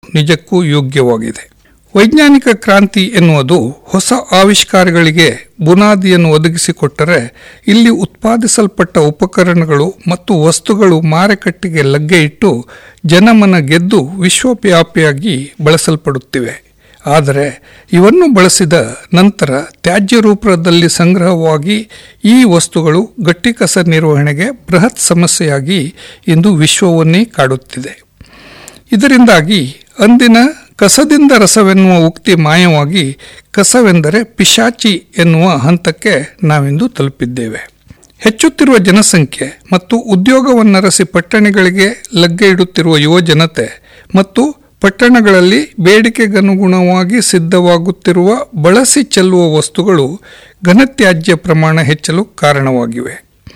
ನಿಜಕ್ಕೂ ಯೋಗ್ಯವಾಗಿದೆ ವೈಜ್ಞಾನಿಕ ಕ್ರಾಂತಿ ಎನ್ನುವುದು ಹೊಸ ಆವಿಷ್ಕಾರಗಳಿಗೆ ಬುನಾದಿಯನ್ನು ಒದಗಿಸಿಕೊಟ್ಟರೆ ಇಲ್ಲಿ ಉತ್ಪಾದಿಸಲ್ಪಟ್ಟ ಉಪಕರಣಗಳು ಮತ್ತು ವಸ್ತುಗಳು ಮಾರುಕಟ್ಟೆಗೆ ಲಗ್ಗೆ ಇಟ್ಟು ಜನಮನ ಗೆದ್ದು ವಿಶ್ವವ್ಯಾಪಿಯಾಗಿ ಬಳಸಲ್ಪಡುತ್ತಿವೆ ಆದರೆ ಇವನ್ನು ಬಳಸಿದ ನಂತರ ತ್ಯಾಜ್ಯ ರೂಪದಲ್ಲಿ ಸಂಗ್ರಹವಾಗಿ ಈ ವಸ್ತುಗಳು ಗಟ್ಟಿ ಕಸ ನಿರ್ವಹಣೆಗೆ ಬೃಹತ್ ಸಮಸ್ಯೆಯಾಗಿ ಇಂದು ವಿಶ್ವವನ್ನೇ ಕಾಡುತ್ತಿದೆ ಇದರಿಂದಾಗಿ ಅಂದಿನ ಕಸದಿಂದ ರಸವೆನ್ನುವ ಉಕ್ತಿ ಮಾಯವಾಗಿ ಕಸವೆಂದರೆ ಪಿಶಾಚಿ ಎನ್ನುವ ಹಂತಕ್ಕೆ ನಾವಿಂದು ತಲುಪಿದ್ದೇವೆ ಹೆಚ್ಚುತ್ತಿರುವ ಜನಸಂಖ್ಯೆ ಮತ್ತು ಉದ್ಯೋಗವನ್ನರಸಿ ಪಟ್ಟಣಗಳಿಗೆ ಲಗ್ಗೆ ಇಡುತ್ತಿರುವ ಯುವ ಜನತೆ ಮತ್ತು ಪಟ್ಟಣಗಳಲ್ಲಿ ಬೇಡಿಕೆಗನುಗುಣವಾಗಿ ಸಿದ್ಧವಾಗುತ್ತಿರುವ ಬಳಸಿ ಚೆಲ್ಲುವ ವಸ್ತುಗಳು ಘನತ್ಯಾಜ್ಯ ಪ್ರಮಾಣ ಹೆಚ್ಚಲು ಕಾರಣವಾಗಿವೆ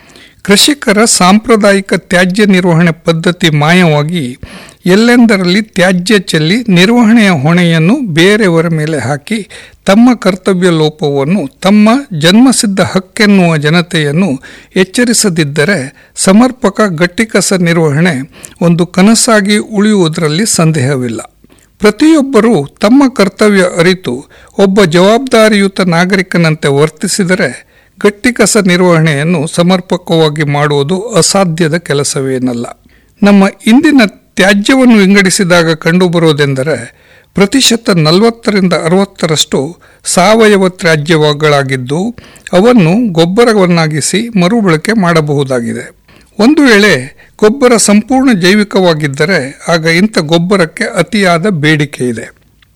ಕೃಷಿಕರ ಸಾಂಪ್ರದಾಯಿಕ ತ್ಯಾಜ್ಯ ನಿರ್ವಹಣೆ ಪದ್ಧತಿ ಮಾಯವಾಗಿ ಎಲ್ಲೆಂದರಲ್ಲಿ ತ್ಯಾಜ್ಯ ಚೆಲ್ಲಿ ನಿರ್ವಹಣೆಯ ಹೊಣೆಯನ್ನು ಬೇರೆಯವರ ಮೇಲೆ ಹಾಕಿ ತಮ್ಮ ಕರ್ತವ್ಯ ಲೋಪವನ್ನು ತಮ್ಮ ಜನ್ಮಸಿದ್ಧ ಹಕ್ಕೆನ್ನುವ ಜನತೆಯನ್ನು ಎಚ್ಚರಿಸದಿದ್ದರೆ ಸಮರ್ಪಕ ಗಟ್ಟಿಕಸ ನಿರ್ವಹಣೆ ಒಂದು ಕನಸಾಗಿ ಉಳಿಯುವುದರಲ್ಲಿ ಸಂದೇಹವಿಲ್ಲ ಪ್ರತಿಯೊಬ್ಬರೂ ತಮ್ಮ ಕರ್ತವ್ಯ ಅರಿತು ಒಬ್ಬ ಜವಾಬ್ದಾರಿಯುತ ನಾಗರಿಕನಂತೆ ವರ್ತಿಸಿದರೆ ಗಟ್ಟಿಕಸ ನಿರ್ವಹಣೆಯನ್ನು ಸಮರ್ಪಕವಾಗಿ ಮಾಡುವುದು ಅಸಾಧ್ಯದ ಕೆಲಸವೇನಲ್ಲ ನಮ್ಮ ಇಂದಿನ ತ್ಯಾಜ್ಯವನ್ನು ವಿಂಗಡಿಸಿದಾಗ ಕಂಡುಬರುವುದೆಂದರೆ ಪ್ರತಿಶತ ನಲವತ್ತರಿಂದ ಅರವತ್ತರಷ್ಟು ಸಾವಯವ ತ್ಯಾಜ್ಯಗಳಾಗಿದ್ದು ಅವನ್ನು ಗೊಬ್ಬರವನ್ನಾಗಿಸಿ ಮರುಬಳಕೆ ಮಾಡಬಹುದಾಗಿದೆ ಒಂದು ವೇಳೆ ಗೊಬ್ಬರ ಸಂಪೂರ್ಣ ಜೈವಿಕವಾಗಿದ್ದರೆ ಆಗ ಇಂಥ ಗೊಬ್ಬರಕ್ಕೆ ಅತಿಯಾದ ಬೇಡಿಕೆ ಇದೆ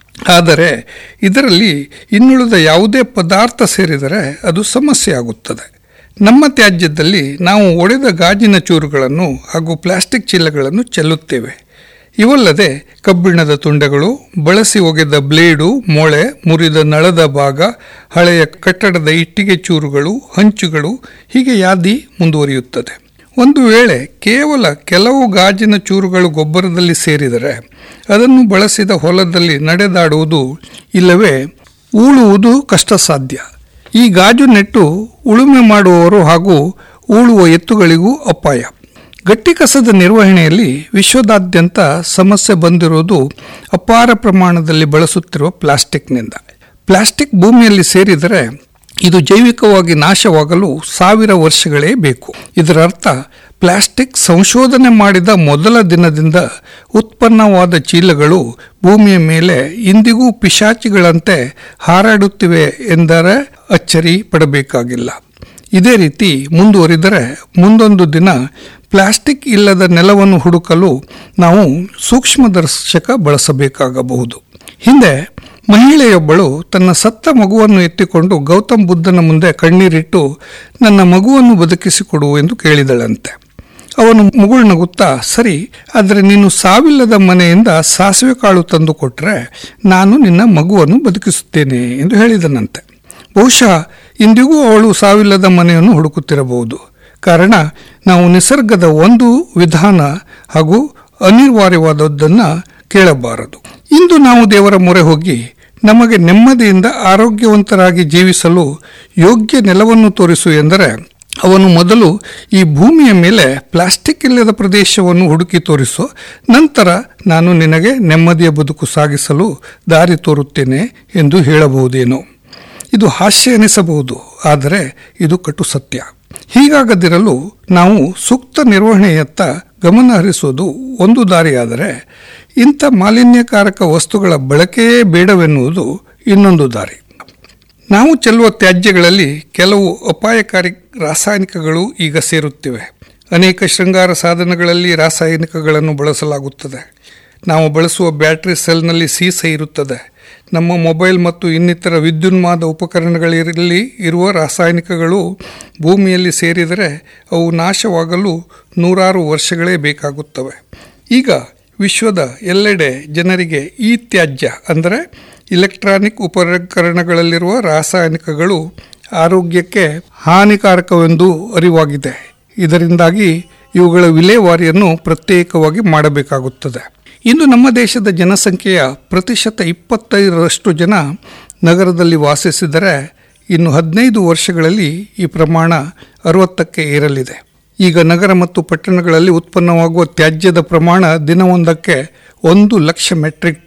ಆದರೆ ಇದರಲ್ಲಿ ಇನ್ನುಳಿದ ಯಾವುದೇ ಪದಾರ್ಥ ಸೇರಿದರೆ ಅದು ಸಮಸ್ಯೆ ಆಗುತ್ತದೆ ನಮ್ಮ ತ್ಯಾಜ್ಯದಲ್ಲಿ ನಾವು ಒಡೆದ ಗಾಜಿನ ಚೂರುಗಳನ್ನು ಹಾಗೂ ಪ್ಲಾಸ್ಟಿಕ್ ಚೀಲಗಳನ್ನು ಚೆಲ್ಲುತ್ತೇವೆ ಇವಲ್ಲದೆ ಕಬ್ಬಿಣದ ತುಂಡೆಗಳು ಬಳಸಿ ಒಗೆದ ಬ್ಲೇಡು ಮೊಳೆ ಮುರಿದ ನಳದ ಭಾಗ ಹಳೆಯ ಕಟ್ಟಡದ ಇಟ್ಟಿಗೆ ಚೂರುಗಳು ಹಂಚುಗಳು ಹೀಗೆ ಯಾದಿ ಮುಂದುವರಿಯುತ್ತದೆ ಒಂದು ವೇಳೆ ಕೇವಲ ಕೆಲವು ಗಾಜಿನ ಚೂರುಗಳು ಗೊಬ್ಬರದಲ್ಲಿ ಸೇರಿದರೆ ಅದನ್ನು ಬಳಸಿದ ಹೊಲದಲ್ಲಿ ನಡೆದಾಡುವುದು ಇಲ್ಲವೇ ಉಳುವುದು ಕಷ್ಟ ಸಾಧ್ಯ ಈ ಗಾಜು ನೆಟ್ಟು ಉಳುಮೆ ಮಾಡುವವರು ಹಾಗೂ ಉಳುವ ಎತ್ತುಗಳಿಗೂ ಅಪಾಯ ಗಟ್ಟಿ ಕಸದ ನಿರ್ವಹಣೆಯಲ್ಲಿ ವಿಶ್ವದಾದ್ಯಂತ ಸಮಸ್ಯೆ ಬಂದಿರುವುದು ಅಪಾರ ಪ್ರಮಾಣದಲ್ಲಿ ಬಳಸುತ್ತಿರುವ ಪ್ಲಾಸ್ಟಿಕ್ನಿಂದ ಪ್ಲಾಸ್ಟಿಕ್ ಭೂಮಿಯಲ್ಲಿ ಸೇರಿದರೆ ಇದು ಜೈವಿಕವಾಗಿ ನಾಶವಾಗಲು ಸಾವಿರ ವರ್ಷಗಳೇ ಬೇಕು ಇದರ ಅರ್ಥ ಪ್ಲಾಸ್ಟಿಕ್ ಸಂಶೋಧನೆ ಮಾಡಿದ ಮೊದಲ ದಿನದಿಂದ ಉತ್ಪನ್ನವಾದ ಚೀಲಗಳು ಭೂಮಿಯ ಮೇಲೆ ಇಂದಿಗೂ ಪಿಶಾಚಿಗಳಂತೆ ಹಾರಾಡುತ್ತಿವೆ ಎಂದರೆ ಅಚ್ಚರಿ ಪಡಬೇಕಾಗಿಲ್ಲ ಇದೇ ರೀತಿ ಮುಂದುವರಿದರೆ ಮುಂದೊಂದು ದಿನ ಪ್ಲಾಸ್ಟಿಕ್ ಇಲ್ಲದ ನೆಲವನ್ನು ಹುಡುಕಲು ನಾವು ಸೂಕ್ಷ್ಮದರ್ಶಕ ಬಳಸಬೇಕಾಗಬಹುದು ಹಿಂದೆ ಮಹಿಳೆಯೊಬ್ಬಳು ತನ್ನ ಸತ್ತ ಮಗುವನ್ನು ಎತ್ತಿಕೊಂಡು ಗೌತಮ್ ಬುದ್ಧನ ಮುಂದೆ ಕಣ್ಣೀರಿಟ್ಟು ನನ್ನ ಮಗುವನ್ನು ಬದುಕಿಸಿಕೊಡು ಎಂದು ಕೇಳಿದಳಂತೆ ಅವನು ಮುಗುಳ್ನಗುತ್ತಾ ಸರಿ ಆದರೆ ನೀನು ಸಾವಿಲ್ಲದ ಮನೆಯಿಂದ ಸಾಸಿವೆ ಕಾಳು ತಂದು ಕೊಟ್ಟರೆ ನಾನು ನಿನ್ನ ಮಗುವನ್ನು ಬದುಕಿಸುತ್ತೇನೆ ಎಂದು ಹೇಳಿದನಂತೆ ಬಹುಶಃ ಇಂದಿಗೂ ಅವಳು ಸಾವಿಲ್ಲದ ಮನೆಯನ್ನು ಹುಡುಕುತ್ತಿರಬಹುದು ಕಾರಣ ನಾವು ನಿಸರ್ಗದ ಒಂದು ವಿಧಾನ ಹಾಗೂ ಅನಿವಾರ್ಯವಾದದ್ದನ್ನು ಕೇಳಬಾರದು ಇಂದು ನಾವು ದೇವರ ಮೊರೆ ಹೋಗಿ ನಮಗೆ ನೆಮ್ಮದಿಯಿಂದ ಆರೋಗ್ಯವಂತರಾಗಿ ಜೀವಿಸಲು ಯೋಗ್ಯ ನೆಲವನ್ನು ತೋರಿಸು ಎಂದರೆ ಅವನು ಮೊದಲು ಈ ಭೂಮಿಯ ಮೇಲೆ ಪ್ಲಾಸ್ಟಿಕ್ ಇಲ್ಲದ ಪ್ರದೇಶವನ್ನು ಹುಡುಕಿ ತೋರಿಸು ನಂತರ ನಾನು ನಿನಗೆ ನೆಮ್ಮದಿಯ ಬದುಕು ಸಾಗಿಸಲು ದಾರಿ ತೋರುತ್ತೇನೆ ಎಂದು ಹೇಳಬಹುದೇನೋ ಇದು ಹಾಸ್ಯ ಎನಿಸಬಹುದು ಆದರೆ ಇದು ಕಟು ಸತ್ಯ ಹೀಗಾಗದಿರಲು ನಾವು ಸೂಕ್ತ ನಿರ್ವಹಣೆಯತ್ತ ಗಮನ ಹರಿಸುವುದು ಒಂದು ದಾರಿಯಾದರೆ ಇಂಥ ಮಾಲಿನ್ಯಕಾರಕ ವಸ್ತುಗಳ ಬಳಕೆಯೇ ಬೇಡವೆನ್ನುವುದು ಇನ್ನೊಂದು ದಾರಿ ನಾವು ಚೆಲ್ಲುವ ತ್ಯಾಜ್ಯಗಳಲ್ಲಿ ಕೆಲವು ಅಪಾಯಕಾರಿ ರಾಸಾಯನಿಕಗಳು ಈಗ ಸೇರುತ್ತಿವೆ ಅನೇಕ ಶೃಂಗಾರ ಸಾಧನಗಳಲ್ಲಿ ರಾಸಾಯನಿಕಗಳನ್ನು ಬಳಸಲಾಗುತ್ತದೆ ನಾವು ಬಳಸುವ ಬ್ಯಾಟರಿ ಸೆಲ್ನಲ್ಲಿ ಸೀಸ ಇರುತ್ತದೆ ನಮ್ಮ ಮೊಬೈಲ್ ಮತ್ತು ಇನ್ನಿತರ ವಿದ್ಯುನ್ಮಾದ ಉಪಕರಣಗಳಲ್ಲಿ ಇರುವ ರಾಸಾಯನಿಕಗಳು ಭೂಮಿಯಲ್ಲಿ ಸೇರಿದರೆ ಅವು ನಾಶವಾಗಲು ನೂರಾರು ವರ್ಷಗಳೇ ಬೇಕಾಗುತ್ತವೆ ಈಗ ವಿಶ್ವದ ಎಲ್ಲೆಡೆ ಜನರಿಗೆ ಈ ತ್ಯಾಜ್ಯ ಅಂದರೆ ಇಲೆಕ್ಟ್ರಾನಿಕ್ ಉಪಕರಣಗಳಲ್ಲಿರುವ ರಾಸಾಯನಿಕಗಳು ಆರೋಗ್ಯಕ್ಕೆ ಹಾನಿಕಾರಕವೆಂದು ಅರಿವಾಗಿದೆ ಇದರಿಂದಾಗಿ ಇವುಗಳ ವಿಲೇವಾರಿಯನ್ನು ಪ್ರತ್ಯೇಕವಾಗಿ ಮಾಡಬೇಕಾಗುತ್ತದೆ ಇಂದು ನಮ್ಮ ದೇಶದ ಜನಸಂಖ್ಯೆಯ ಪ್ರತಿಶತ ಇಪ್ಪತ್ತೈದರಷ್ಟು ಜನ ನಗರದಲ್ಲಿ ವಾಸಿಸಿದರೆ ಇನ್ನು ಹದಿನೈದು ವರ್ಷಗಳಲ್ಲಿ ಈ ಪ್ರಮಾಣ ಅರವತ್ತಕ್ಕೆ ಏರಲಿದೆ ಈಗ ನಗರ ಮತ್ತು ಪಟ್ಟಣಗಳಲ್ಲಿ ಉತ್ಪನ್ನವಾಗುವ ತ್ಯಾಜ್ಯದ ಪ್ರಮಾಣ ದಿನವೊಂದಕ್ಕೆ ಒಂದು ಲಕ್ಷ ಮೆಟ್ರಿಕ್